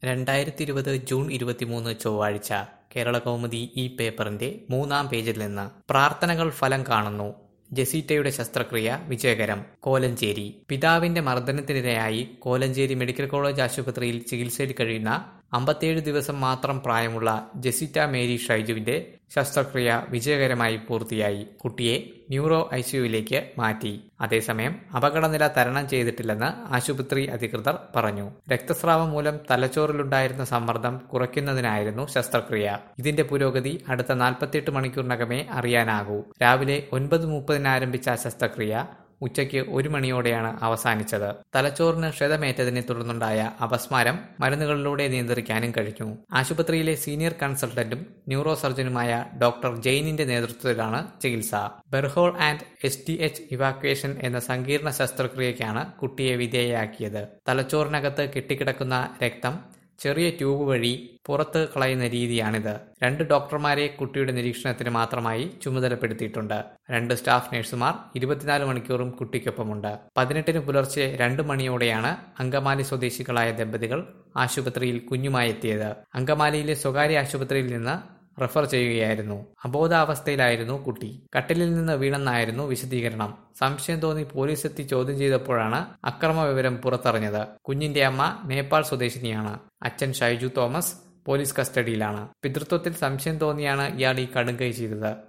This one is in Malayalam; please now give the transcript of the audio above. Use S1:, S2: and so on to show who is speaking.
S1: രണ്ടായിരത്തി ഇരുപത് ജൂൺ ഇരുപത്തിമൂന്ന് ചൊവ്വാഴ്ച കേരളകൗമുദി ഈ പേപ്പറിന്റെ മൂന്നാം പേജിൽ നിന്ന് പ്രാർത്ഥനകൾ ഫലം കാണുന്നു ജസീറ്റയുടെ ശസ്ത്രക്രിയ വിജയകരം കോലഞ്ചേരി പിതാവിന്റെ മർദ്ദനത്തിനിരയായി കോലഞ്ചേരി മെഡിക്കൽ കോളേജ് ആശുപത്രിയിൽ ചികിത്സയിൽ കഴിയുന്ന അമ്പത്തിയേഴ് ദിവസം മാത്രം പ്രായമുള്ള ജെസിറ്റ മേരി ഷൈജുവിന്റെ ശസ്ത്രക്രിയ വിജയകരമായി പൂർത്തിയായി കുട്ടിയെ ന്യൂറോ ഐസിയുവിലേക്ക് മാറ്റി അതേസമയം അപകടനില തരണം ചെയ്തിട്ടില്ലെന്ന് ആശുപത്രി അധികൃതർ പറഞ്ഞു രക്തസ്രാവം മൂലം തലച്ചോറിലുണ്ടായിരുന്ന സമ്മർദ്ദം കുറയ്ക്കുന്നതിനായിരുന്നു ശസ്ത്രക്രിയ ഇതിന്റെ പുരോഗതി അടുത്ത നാൽപ്പത്തിയെട്ട് മണിക്കൂറിനകമേ അറിയാനാകൂ രാവിലെ ഒൻപത് മുപ്പതിന് ആരംഭിച്ച ശസ്ത്രക്രിയ ഉച്ചയ്ക്ക് ഒരു മണിയോടെയാണ് അവസാനിച്ചത് തലച്ചോറിന് ക്ഷതമേറ്റതിനെ തുടർന്നുണ്ടായ അപസ്മാരം മരുന്നുകളിലൂടെ നിയന്ത്രിക്കാനും കഴിഞ്ഞു ആശുപത്രിയിലെ സീനിയർ കൺസൾട്ടന്റും ന്യൂറോ സർജനുമായ ഡോക്ടർ ജെയിനിന്റെ നേതൃത്വത്തിലാണ് ചികിത്സ burr hole and S D H evacuation എന്ന സങ്കീർണ ശസ്ത്രക്രിയയ്ക്കാണ് കുട്ടിയെ വിധേയയാക്കിയത് തലച്ചോറിനകത്ത് കെട്ടിക്കിടക്കുന്ന രക്തം ചെറിയ ട്യൂബ് വഴി പുറത്ത് കളയുന്ന രീതിയാണിത് രണ്ട് ഡോക്ടർമാരെ കുട്ടിയുടെ നിരീക്ഷണത്തിന് മാത്രമായി ചുമതലപ്പെടുത്തിയിട്ടുണ്ട് രണ്ട് സ്റ്റാഫ് നഴ്സുമാർ ഇരുപത്തിനാല് മണിക്കൂറും കുട്ടിക്കൊപ്പമുണ്ട് പതിനെട്ടിന് പുലർച്ചെ രണ്ട് മണിയോടെയാണ് അങ്കമാലി സ്വദേശികളായ ദമ്പതികൾ ആശുപത്രിയിൽ കുഞ്ഞുമായി എത്തിയത് അങ്കമാലിയിലെ സ്വകാര്യ ആശുപത്രിയിൽ നിന്ന് റെഫർ ചെയ്യുകയായിരുന്നു അബോധാവസ്ഥയിലായിരുന്നു കുട്ടി കട്ടിലിൽ നിന്ന് വീണെന്നായിരുന്നു വിശദീകരണം സംശയം തോന്നി പോലീസ് എത്തി ചോദ്യം ചെയ്തപ്പോഴാണ് അക്രമ വിവരം പുറത്തറിഞ്ഞത് കുഞ്ഞിന്റെ അമ്മ നേപ്പാൾ സ്വദേശിനിയാണ് അച്ഛൻ ഷൈജു തോമസ് പോലീസ് കസ്റ്റഡിയിലാണ് പിതൃത്വത്തിൽ സംശയം തോന്നിയാണ് ഇയാൾ ഈ കടുങ്കൈ ചെയ്തത്